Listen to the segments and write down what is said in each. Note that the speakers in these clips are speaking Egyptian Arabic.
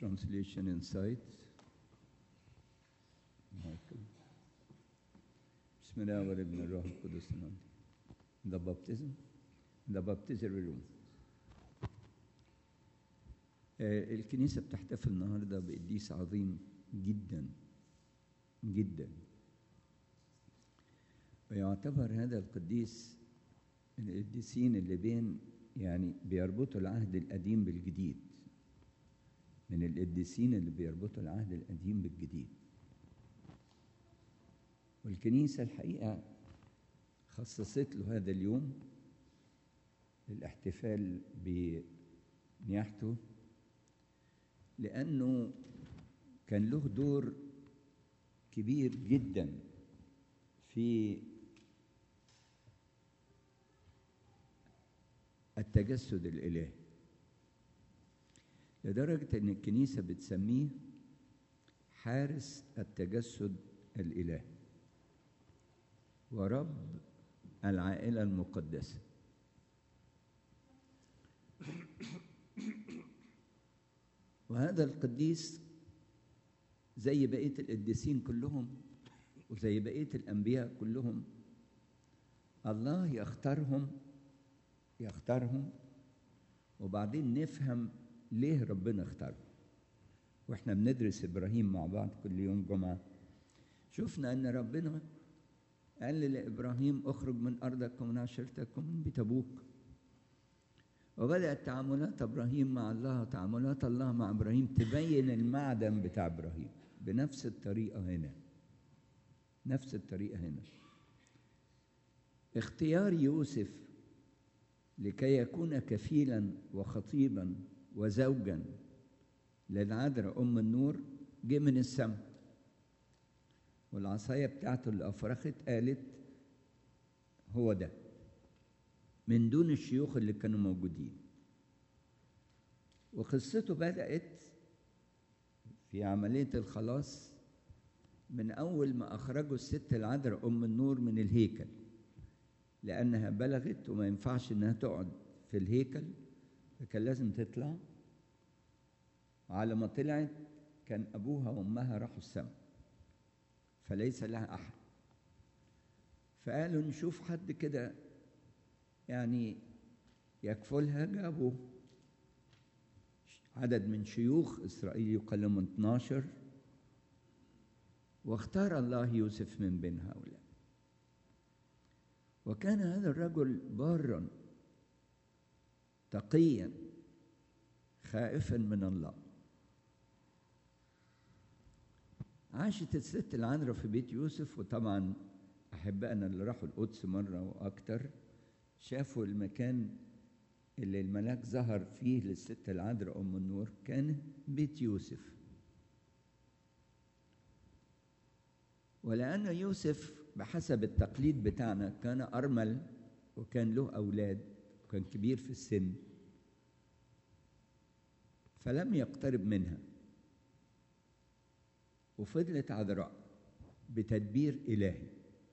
translation inside. Michael. بسم الله والابن الروح القدس الآن. The baptism, the baptismal room. آه، الكنيسة بتحتفل النهاردة بقديس عظيم جدا جدا ويعتبر هذا القديس من القديسين اللي بين يعني بيربطوا العهد القديم بالجديد من القديسين اللي بيربطوا العهد القديم بالجديد والكنيسة الحقيقة خصصت له هذا اليوم للاحتفال بنياحته لأنه كان له دور كبير جدا في التجسد الإلهي لدرجة أن الكنيسة بتسميه حارس التجسد الإلهي ورب العائلة المقدسة وهذا القديس زي بقية القديسين كلهم وزي بقية الأنبياء كلهم الله يختارهم يختارهم وبعدين نفهم ليه ربنا اختارهم واحنا بندرس ابراهيم مع بعض كل يوم جمعه شفنا ان ربنا قال لابراهيم اخرج من ارضك ومن عشيرتك ومن بيت ابوك وبدات تعاملات ابراهيم مع الله وتعاملات الله مع ابراهيم تبين المعدن بتاع ابراهيم بنفس الطريقه هنا نفس الطريقه هنا اختيار يوسف لكي يكون كفيلا وخطيبا وزوجا للعذراء ام النور جه من السماء والعصايه بتاعته اللي افرخت قالت هو ده من دون الشيوخ اللي كانوا موجودين وقصته بدات في عمليه الخلاص من اول ما اخرجوا الست العذراء ام النور من الهيكل لانها بلغت وما ينفعش انها تقعد في الهيكل فكان لازم تطلع على ما طلعت كان ابوها وامها راحوا السماء فليس لها احد فقالوا نشوف حد كده يعني يكفلها جابوا عدد من شيوخ اسرائيل يقلهم 12 واختار الله يوسف من بين هؤلاء وكان هذا الرجل بارا تقيا خائفا من الله عاشت الست العذراء في بيت يوسف وطبعا احبائنا اللي راحوا القدس مره واكتر شافوا المكان اللي الملاك ظهر فيه للست العذراء ام النور كان بيت يوسف ولأن يوسف بحسب التقليد بتاعنا كان أرمل وكان له أولاد وكان كبير في السن فلم يقترب منها وفضلت عذراء بتدبير إلهي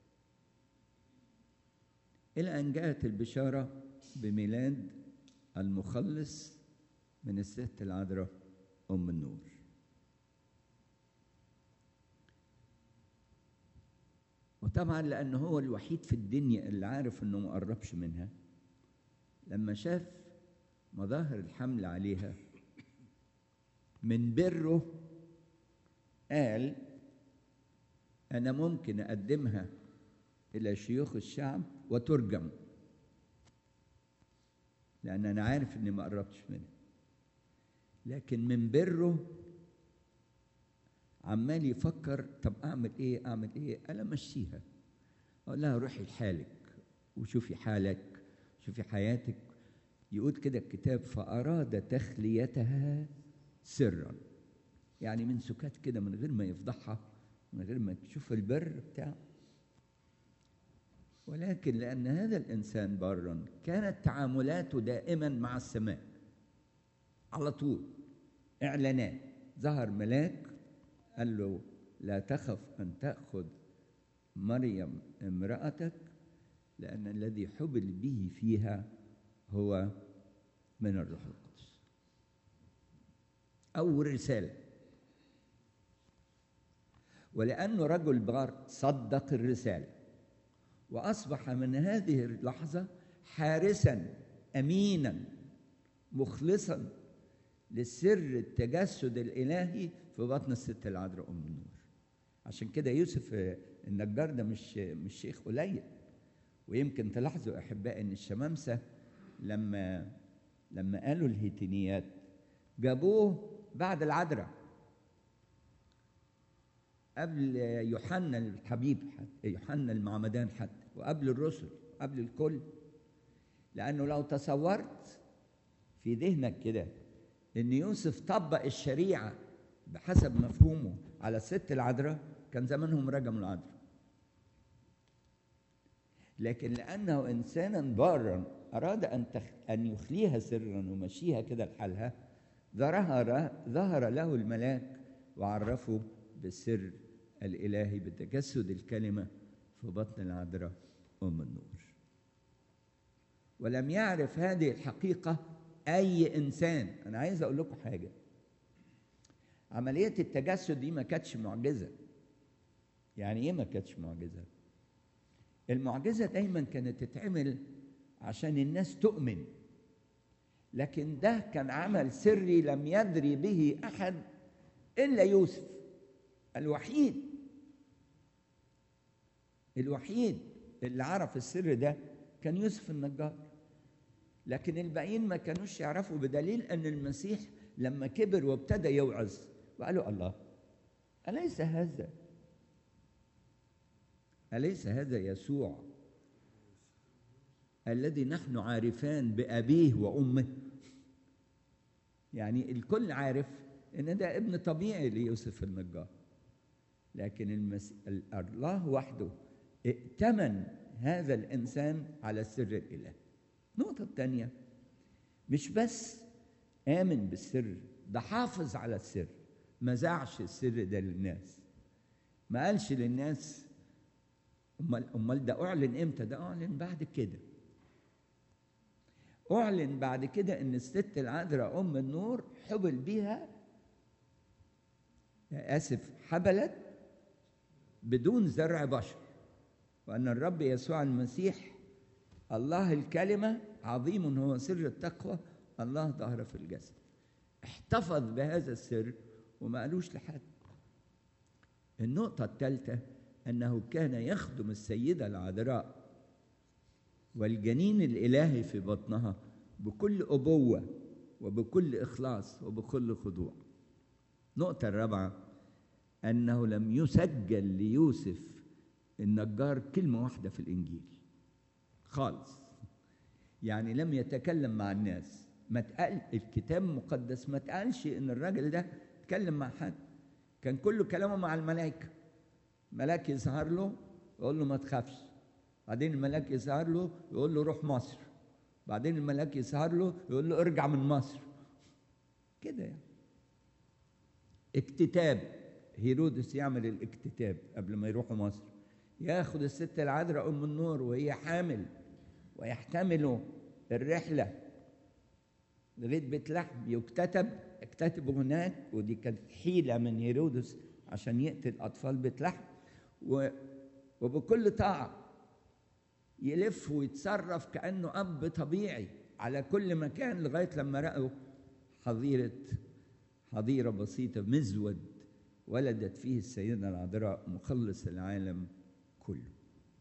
إلى أن جاءت البشارة بميلاد المخلص من الست العذراء أم النور وطبعا لأنه هو الوحيد في الدنيا اللي عارف إنه ما قربش منها لما شاف مظاهر الحمل عليها من بره قال أنا ممكن أقدمها إلى شيوخ الشعب وترجم لأن أنا عارف إني ما قربتش منها لكن من بره عمال يفكر طب أعمل إيه أعمل إيه أنا أمشيها أقول لها روحي لحالك وشوفي حالك شوفي حياتك يقول كده الكتاب فأراد تخليتها سرا يعني من سكات كده من غير ما يفضحها من غير ما تشوف البر بتاعه ولكن لأن هذا الإنسان برا كانت تعاملاته دائما مع السماء على طول إعلانات ظهر ملاك قال له لا تخف أن تأخذ مريم امرأتك لأن الذي حبل به فيها هو من الروح القدس أو رسالة ولأنه رجل بار صدق الرسالة وأصبح من هذه اللحظة حارسا أمينا مخلصا لسر التجسد الإلهي في بطن الست العذراء أم النور عشان كده يوسف النجار ده مش مش شيخ قليل ويمكن تلاحظوا أحبائي إن الشمامسة لما لما قالوا الهيتينيات جابوه بعد العذراء قبل يوحنا الحبيب حتى يوحنا المعمدان حتى وقبل الرسل قبل الكل لأنه لو تصورت في ذهنك كده إن يوسف طبق الشريعة بحسب مفهومه على الست العذراء كان زمانهم رجموا العذراء لكن لأنه إنسانا بارا أراد أن تخ... أن يخليها سرا ومشيها كده لحالها ظهر ظهر له الملاك وعرفه بالسر الإلهي بتجسد الكلمة في بطن العذراء أم النور ولم يعرف هذه الحقيقة أي إنسان أنا عايز أقول لكم حاجة عملية التجسد دي ما كانتش معجزة يعني إيه ما كانتش معجزة؟ المعجزة دايما كانت تتعمل عشان الناس تؤمن لكن ده كان عمل سري لم يدري به أحد إلا يوسف الوحيد الوحيد اللي عرف السر ده كان يوسف النجار لكن الباقيين ما كانوش يعرفوا بدليل ان المسيح لما كبر وابتدى يوعظ وقالوا الله أليس هذا أليس هذا يسوع الذي نحن عارفان بأبيه وأمه يعني الكل عارف ان ده ابن طبيعي ليوسف النجار لكن المس... الله وحده ائتمن هذا الانسان على السر الالهي النقطه الثانيه مش بس امن بالسر ده حافظ على السر ما زعش السر ده للناس ما قالش للناس امال امال ده اعلن امتى ده اعلن بعد كده اعلن بعد كده ان الست العذراء ام النور حبل بها اسف حبلت بدون زرع بشر وان الرب يسوع المسيح الله الكلمه عظيم هو سر التقوى الله ظهر في الجسد احتفظ بهذا السر وما قالوش لحد النقطه الثالثه انه كان يخدم السيده العذراء والجنين الالهي في بطنها بكل ابوه وبكل اخلاص وبكل خضوع النقطه الرابعه انه لم يسجل ليوسف النجار كلمه واحده في الانجيل خالص يعني لم يتكلم مع الناس ما تقال الكتاب المقدس ما تقالش ان الراجل ده اتكلم مع حد كان كله كلامه مع الملائكه ملاك يظهر له يقول له ما تخافش بعدين الملاك يظهر له يقول له روح مصر بعدين الملاك يظهر له يقول له ارجع من مصر كده يعني اكتتاب هيرودس يعمل الاكتتاب قبل ما يروحوا مصر ياخد الست العذراء ام النور وهي حامل ويحتملوا الرحله لغايه بيت لحم يكتتب اكتتبوا هناك ودي كانت حيله من هيرودس عشان يقتل اطفال بيت لحم و وبكل طاعه يلف ويتصرف كانه اب طبيعي على كل مكان لغايه لما رأوا حظيره حظيره بسيطه مزود ولدت فيه السيده العذراء مخلص العالم كله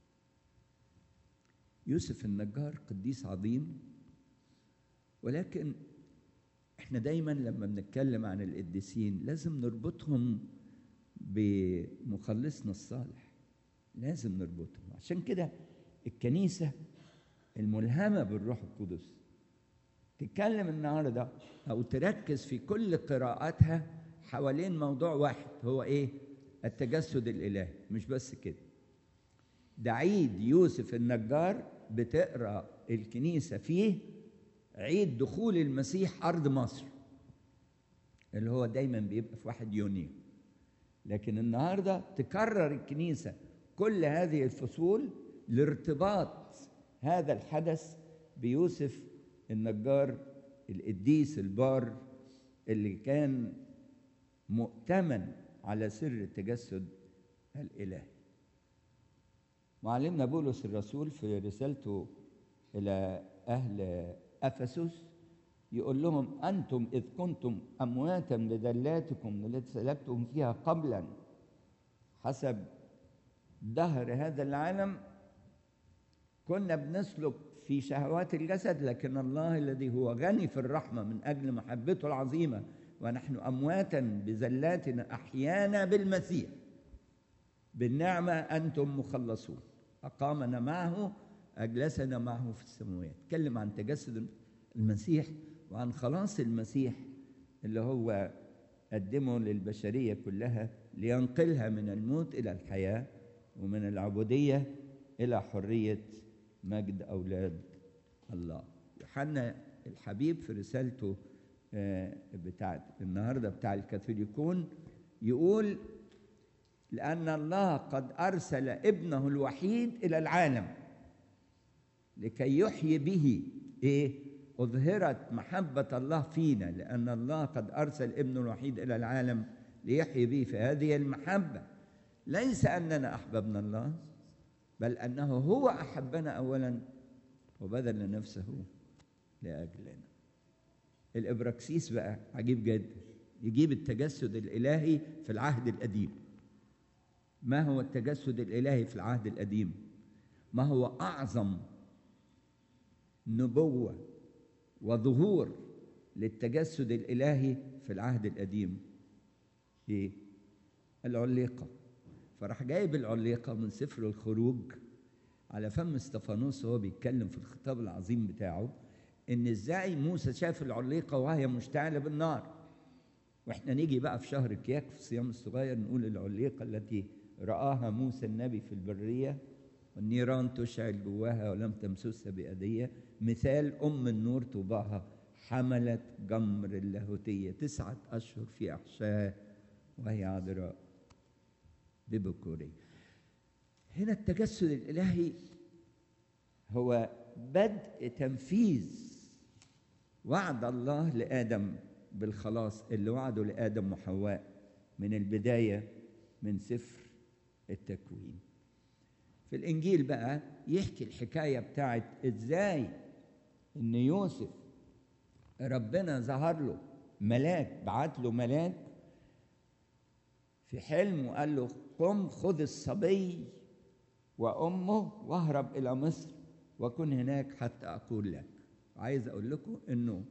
يوسف النجار قديس عظيم ولكن احنا دايما لما بنتكلم عن القديسين لازم نربطهم بمخلصنا الصالح لازم نربطهم عشان كده الكنيسة الملهمة بالروح القدس تتكلم النهاردة أو تركز في كل قراءاتها حوالين موضوع واحد هو إيه؟ التجسد الإلهي مش بس كده ده عيد يوسف النجار بتقرا الكنيسه فيه عيد دخول المسيح ارض مصر اللي هو دايما بيبقى في واحد يونيو لكن النهارده تكرر الكنيسه كل هذه الفصول لارتباط هذا الحدث بيوسف النجار القديس البار اللي كان مؤتمن على سر التجسد الإلهي معلمنا بولس الرسول في رسالته إلى أهل أفسس يقول لهم أنتم إذ كنتم أمواتا بذلاتكم التي سلكتم فيها قبلا حسب دهر هذا العالم كنا بنسلك في شهوات الجسد لكن الله الذي هو غني في الرحمة من أجل محبته العظيمة ونحن أمواتا بذلاتنا أحيانا بالمسيح بالنعمة أنتم مخلصون أقامنا معه أجلسنا معه في السماوات تكلم عن تجسد المسيح وعن خلاص المسيح اللي هو قدمه للبشرية كلها لينقلها من الموت إلى الحياة ومن العبودية إلى حرية مجد أولاد الله يوحنا الحبيب في رسالته بتاعت النهاردة بتاع الكاثوليكون يقول لأن الله قد أرسل ابنه الوحيد إلى العالم لكي يحيي به إيه؟ أظهرت محبة الله فينا لأن الله قد أرسل ابنه الوحيد إلى العالم ليحيي به فهذه المحبة ليس أننا أحببنا الله بل أنه هو أحبنا أولا وبذل نفسه لأجلنا الإبراكسيس بقى عجيب جدا يجيب التجسد الإلهي في العهد القديم ما هو التجسد الإلهي في العهد القديم ما هو أعظم نبوة وظهور للتجسد الإلهي في العهد القديم إيه؟ العليقة فراح جايب العليقة من سفر الخروج على فم استفانوس وهو بيتكلم في الخطاب العظيم بتاعه إن إزاي موسى شاف العليقة وهي مشتعلة بالنار وإحنا نيجي بقى في شهر كياك في الصيام الصغير نقول العليقة التي رآها موسى النبي في البرية والنيران تشعل جواها ولم تمسسها بأدية مثال أم النور طوباها حملت جمر اللاهوتية تسعة أشهر في أحشاء وهي عذراء ببكورية هنا التجسد الإلهي هو بدء تنفيذ وعد الله لآدم بالخلاص اللي وعده لآدم وحواء من البداية من سفر التكوين في الإنجيل بقى يحكي الحكاية بتاعت إزاي إن يوسف ربنا ظهر له ملاك بعت له ملاك في حلم وقال له قم خذ الصبي وأمه واهرب إلى مصر وكن هناك حتى أقول لك عايز أقول لكم إنه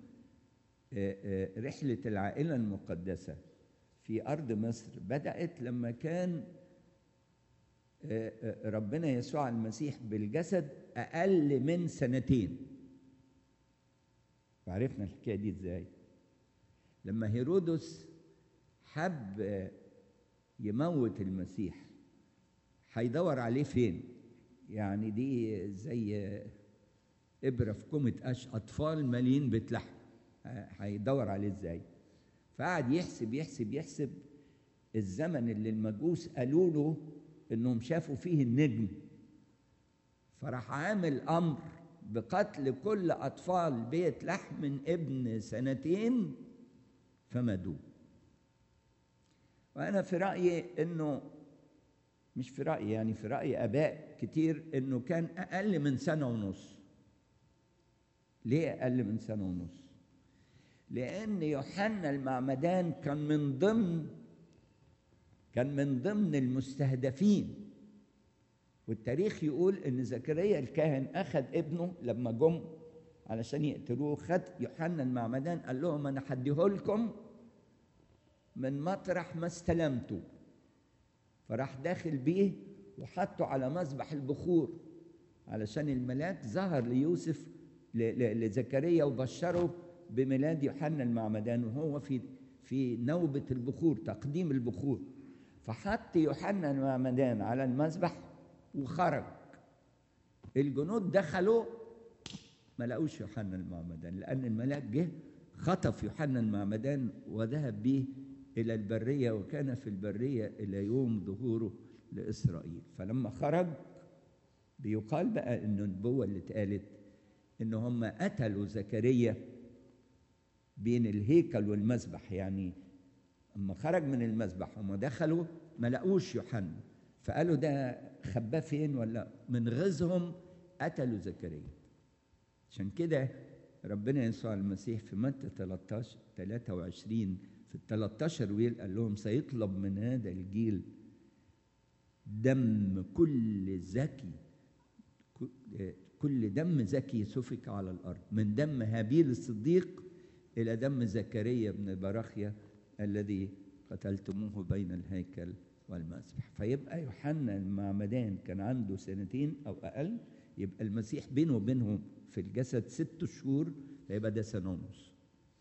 رحلة العائلة المقدسة في أرض مصر بدأت لما كان ربنا يسوع المسيح بالجسد أقل من سنتين وعرفنا الحكاية دي إزاي لما هيرودس حب يموت المسيح هيدور عليه فين يعني دي زي إبرة في كومة قش أطفال مالين بيت لحم هيدور عليه إزاي فقعد يحسب يحسب يحسب الزمن اللي المجوس قالوا له انهم شافوا فيه النجم فراح عامل امر بقتل كل اطفال بيت لحم من ابن سنتين فمدوه وانا في رايي انه مش في رايي يعني في راي اباء كتير انه كان اقل من سنه ونص ليه اقل من سنه ونص لان يوحنا المعمدان كان من ضمن كان من ضمن المستهدفين والتاريخ يقول ان زكريا الكاهن اخذ ابنه لما جم علشان يقتلوه خد يوحنا المعمدان قال لهم انا هديه لكم من مطرح ما استلمته فراح داخل بيه وحطه على مذبح البخور علشان الملاك ظهر ليوسف لزكريا وبشره بميلاد يوحنا المعمدان وهو في في نوبة البخور تقديم البخور فحط يوحنا المعمدان على المذبح وخرج الجنود دخلوا ما لقوش يوحنا المعمدان لأن الملاك جه خطف يوحنا المعمدان وذهب به إلى البرية وكان في البرية إلى يوم ظهوره لإسرائيل فلما خرج بيقال بقى إنه النبوة اللي اتقالت إن هم قتلوا زكريا بين الهيكل والمذبح يعني اما خرج من المذبح وما دخلوا ما لقوش يوحنا فقالوا ده خباه فين ولا من غيظهم قتلوا زكريا عشان كده ربنا يسوع المسيح في متى 13 23 في ال 13 ويل قال لهم سيطلب من هذا الجيل دم كل ذكي كل دم ذكي سفك على الارض من دم هابيل الصديق الى دم زكريا بن براخيا الذي قتلتموه بين الهيكل والمسبح فيبقى يوحنا المعمدان كان عنده سنتين او اقل يبقى المسيح بينه وبينهم في الجسد ست شهور فيبقى ده سنه ونص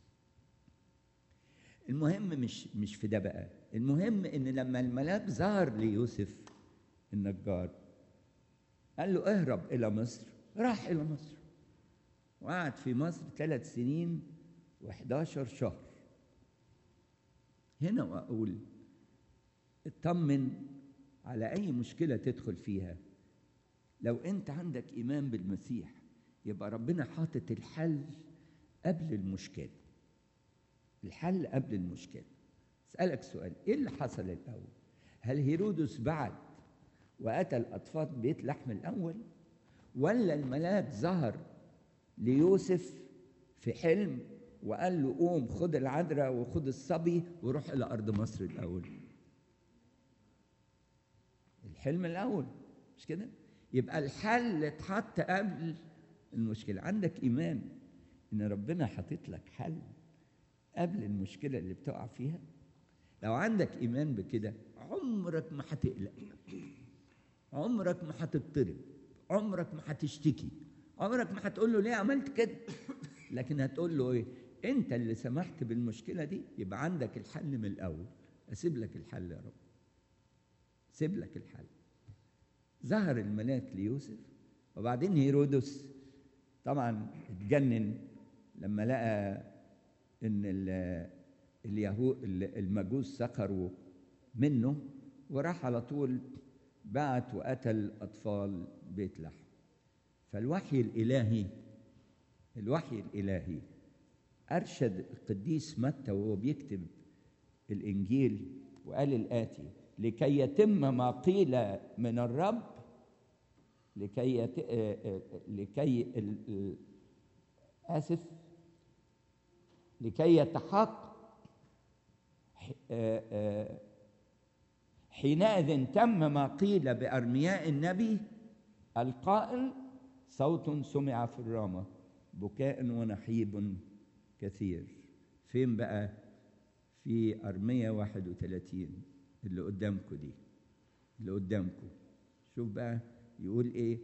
المهم مش مش في ده بقى المهم ان لما الملاك ظهر ليوسف النجار قال له اهرب الى مصر راح الى مصر وقعد في مصر ثلاث سنين و11 شهر هنا واقول اطمن على اي مشكله تدخل فيها لو انت عندك ايمان بالمسيح يبقى ربنا حاطط الحل قبل المشكله الحل قبل المشكله اسالك سؤال ايه اللي حصل الاول هل هيرودس بعد وقتل اطفال بيت لحم الاول ولا الملاك ظهر ليوسف في حلم وقال له قوم خد العذراء وخد الصبي وروح الى ارض مصر الاول الحلم الاول مش كده يبقى الحل اتحط قبل المشكله عندك ايمان ان ربنا حاطط لك حل قبل المشكله اللي بتقع فيها لو عندك ايمان بكده عمرك ما هتقلق عمرك ما هتضطرب عمرك ما هتشتكي عمرك ما هتقول له ليه عملت كده لكن هتقول له ايه انت اللي سمحت بالمشكله دي يبقى عندك الحل من الاول اسيب لك الحل يا رب سيب لك الحل ظهر الملاك ليوسف وبعدين هيرودس طبعا اتجنن لما لقى ان اليهود المجوس سخروا منه وراح على طول بعت وقتل اطفال بيت لحم فالوحي الالهي الوحي الالهي ارشد القديس متى وهو بيكتب الانجيل وقال الاتي لكي يتم ما قيل من الرب لكي يت... لكي ال... اسف لكي يتحقق حينئذ تم ما قيل بارمياء النبي القائل صوت سمع في الرامه بكاء ونحيب كثير فين بقى في أرمية 31 اللي قدامكم دي اللي قدامكم شوف بقى يقول ايه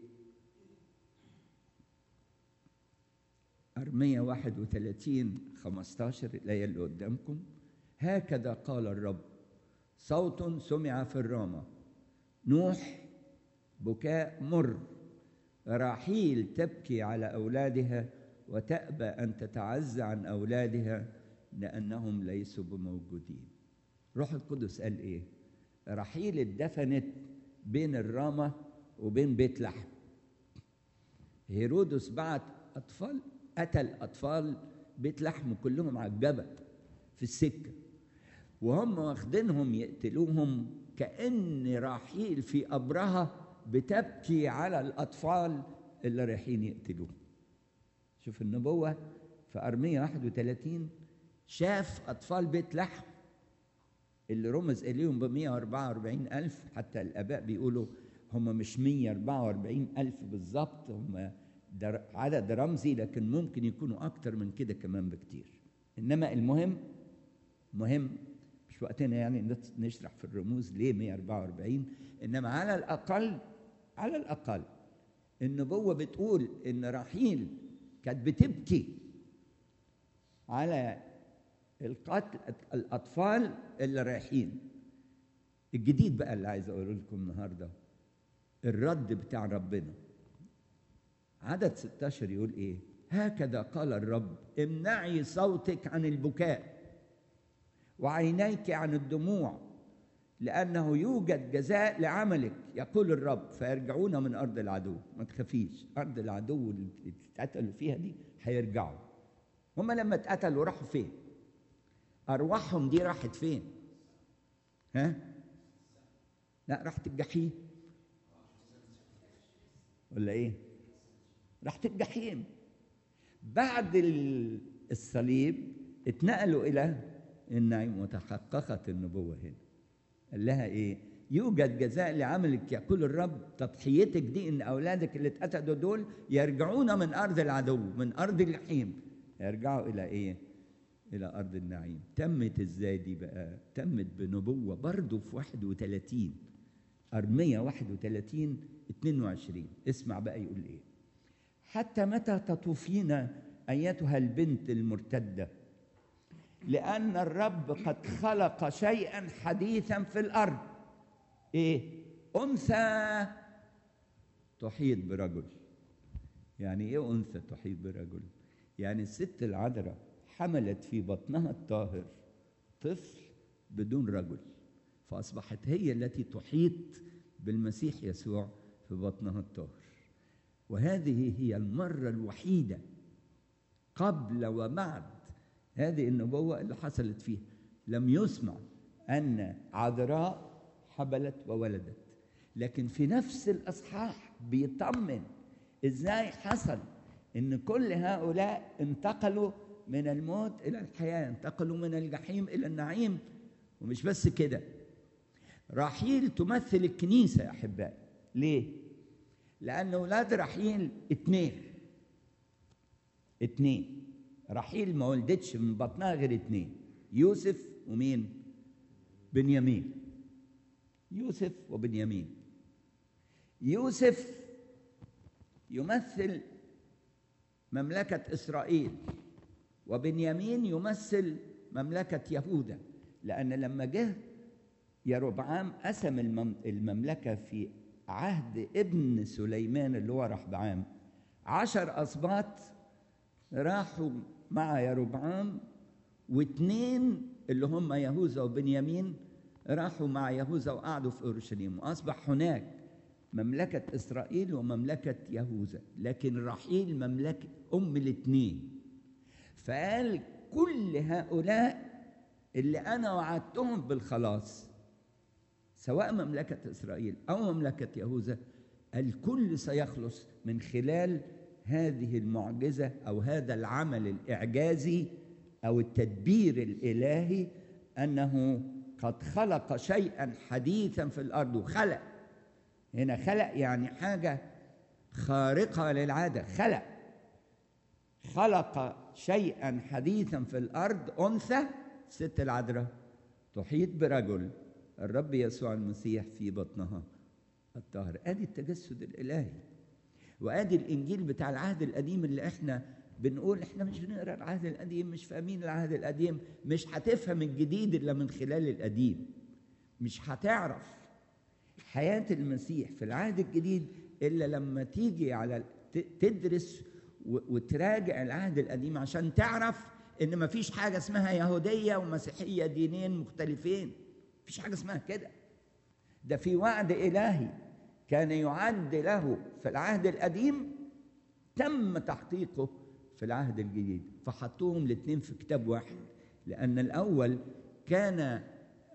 أرمية 31 15 الآية اللي قدامكم هكذا قال الرب صوت سمع في الرامة نوح بكاء مر راحيل تبكي على أولادها وتأبى أن تتعزى عن أولادها لأنهم ليسوا بموجودين روح القدس قال إيه رحيل اتدفنت بين الرامة وبين بيت لحم هيرودس بعت أطفال قتل أطفال بيت لحم كلهم على الجبل في السكة وهم واخدينهم يقتلوهم كأن راحيل في قبرها بتبكي على الأطفال اللي رايحين يقتلوهم شوف النبوة في أرمية 31 شاف أطفال بيت لحم اللي رمز إليهم ب 144 ألف حتى الآباء بيقولوا هم مش 144 ألف بالظبط هم عدد رمزي لكن ممكن يكونوا أكتر من كده كمان بكتير إنما المهم مهم مش وقتنا يعني نشرح في الرموز ليه 144 إنما على الأقل على الأقل النبوة بتقول إن رحيل كانت بتبكي على القتل الأطفال اللي رايحين الجديد بقى اللي عايز أقوله لكم النهاردة الرد بتاع ربنا عدد 16 يقول إيه هكذا قال الرب امنعي صوتك عن البكاء وعينيك عن الدموع لأنه يوجد جزاء لعملك يقول الرب فيرجعون من أرض العدو ما تخافيش أرض العدو اللي اتقتلوا فيها دي هيرجعوا هم لما اتقتلوا راحوا فين ارواحهم دي راحت فين ها لا راحت الجحيم ولا ايه راحت الجحيم بعد الصليب اتنقلوا الى النعيم وتحققت النبوه هنا قال لها ايه يوجد جزاء لعملك يقول الرب تضحيتك دي ان اولادك اللي اتقتلوا دول يرجعون من ارض العدو من ارض الجحيم يرجعوا الى ايه الى ارض النعيم تمت ازاي دي بقى تمت بنبوه برضه في 31 ارميه 31 22 اسمع بقى يقول ايه حتى متى تطوفين ايتها البنت المرتده لان الرب قد خلق شيئا حديثا في الارض ايه انثى تحيط برجل يعني ايه انثى تحيط برجل يعني الست العذراء حملت في بطنها الطاهر طفل بدون رجل فاصبحت هي التي تحيط بالمسيح يسوع في بطنها الطاهر وهذه هي المره الوحيده قبل وبعد هذه النبوه اللي حصلت فيها لم يسمع ان عذراء حبلت وولدت لكن في نفس الاصحاح بيطمن ازاي حصل ان كل هؤلاء انتقلوا من الموت الى الحياه انتقلوا من الجحيم الى النعيم ومش بس كده راحيل تمثل الكنيسه يا احبائي ليه لان اولاد راحيل اتنين اتنين راحيل ما ولدتش من بطنها غير اتنين يوسف ومين بنيامين يوسف وبنيامين يوسف يمثل مملكة إسرائيل وبنيامين يمثل مملكة يهوذا لأن لما جه يربعام قسم المملكة في عهد ابن سليمان اللي هو رحبعام عشر أسباط راحوا مع يربعام واثنين اللي هم يهوذا وبنيامين راحوا مع يهوذا وقعدوا في اورشليم واصبح هناك مملكه اسرائيل ومملكه يهوذا لكن رحيل مملكه ام الاثنين فقال كل هؤلاء اللي انا وعدتهم بالخلاص سواء مملكه اسرائيل او مملكه يهوذا الكل سيخلص من خلال هذه المعجزه او هذا العمل الاعجازي او التدبير الالهي انه قد خلق شيئا حديثا في الارض وخلق هنا خلق يعني حاجه خارقه للعاده خلق خلق شيئا حديثا في الارض انثى ست العذراء تحيط برجل الرب يسوع المسيح في بطنها الطاهر ادي التجسد الالهي وادي الانجيل بتاع العهد القديم اللي احنا بنقول احنا مش بنقرا العهد القديم مش فاهمين العهد القديم مش هتفهم الجديد الا من خلال القديم مش هتعرف حياه المسيح في العهد الجديد الا لما تيجي على تدرس وتراجع العهد القديم عشان تعرف ان مفيش حاجه اسمها يهوديه ومسيحيه دينين مختلفين مفيش حاجه اسمها كده ده في وعد الهي كان يعد له في العهد القديم تم تحقيقه في العهد الجديد فحطوهم الاثنين في كتاب واحد لأن الأول كان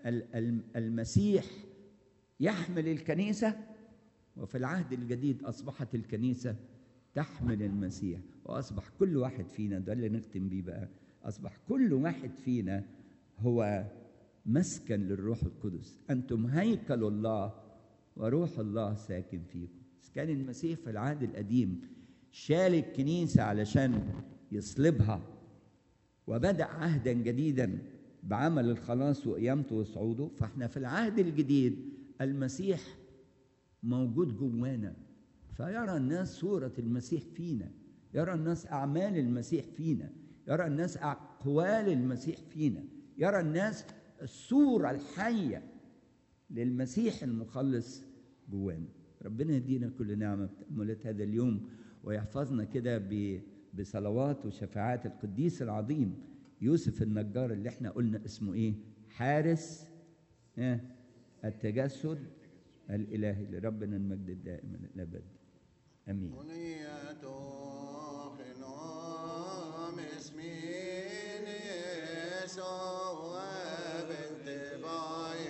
المسيح يحمل الكنيسة وفي العهد الجديد أصبحت الكنيسة تحمل المسيح وأصبح كل واحد فينا ده اللي نختم بيه بقى أصبح كل واحد فينا هو مسكن للروح القدس أنتم هيكل الله وروح الله ساكن فيكم كان المسيح في العهد القديم شال الكنيسة علشان يصلبها وبدأ عهدا جديدا بعمل الخلاص وقيامته وصعوده فاحنا في العهد الجديد المسيح موجود جوانا فيرى الناس صورة المسيح فينا يرى الناس أعمال المسيح فينا يرى الناس أقوال المسيح فينا يرى الناس الصورة الحية للمسيح المخلص جوانا ربنا يدينا كل نعمة بتأملات هذا اليوم ويحفظنا كده بصلوات وشفاعات القديس العظيم يوسف النجار اللي احنا قلنا اسمه ايه حارس اه التجسد الالهي لربنا المجد الدائم الابد امين اسمين يسوع بنت باي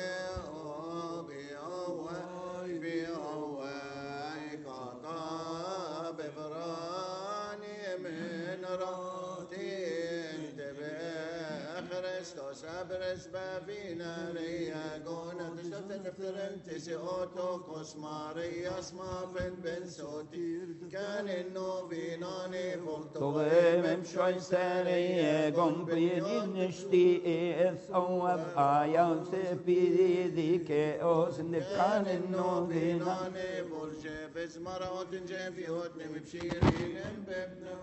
بيوي بيوي كاكا بفراني من راتين تبه خريستوس ابرس بابينا ريا قونا تشتت نفترن تسي اوتو كوس ماريا سمافن بن صوتي كان انه بيناني فوق Tobem shoysere gombrin nishti es awab ayam se pidi ke os nikanen no vina بيناني برجة بس مرات جافي هدن مبشيرين بابن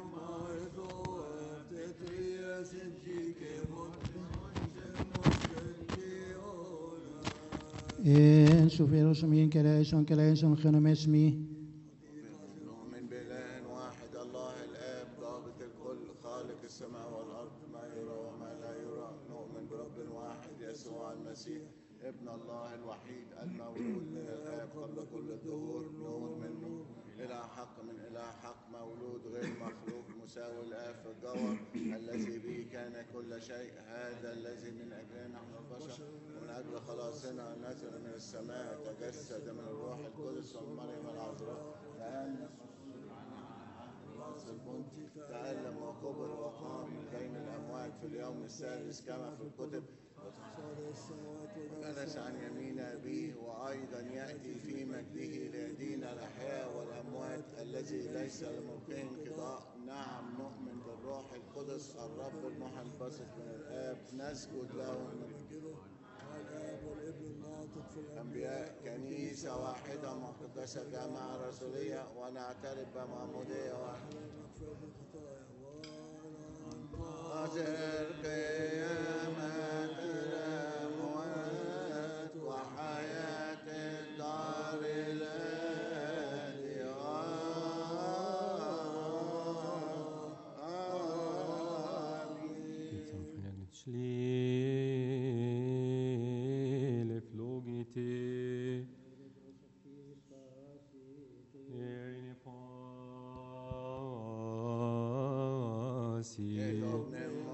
En sufero som yin kele son kele son genom esmi. نؤمن بإله واحد الله الآب ضابط الكل خالق السماء والأرض ما يرى وما لا يرى نؤمن برب واحد يسوع المسيح ابن الله الوحيد المولود من الآب قبل كل الدهور نور من نور إلى حق من إله حق مولود غير مخلوق مساوي الآب في الجوهر الذي به كان كل شيء هذا الذي من أجلنا نحن البشر ومن أجل خلاصنا نزل من السماء تجسد من الروح القدس ومريم العذراء تأنس راس البنطي تألم وكبر وقام من بين الأموات في اليوم الثالث كما في الكتب جلس عن يمين أبيه وأيضا يأتي في مجده ليدين الأحياء والأموات الذي ليس لملكه انقضاء نعم نؤمن بالروح القدس الرب المحبسط من الآب نسجد له أنبياء كنيسة واحدة مقدسة جامعة رسولية ونعترف بمعمودية واحدة حاضر قيامة الأموات وحياة الدار الآتية آمين Schlile flogite Erine pasi Edom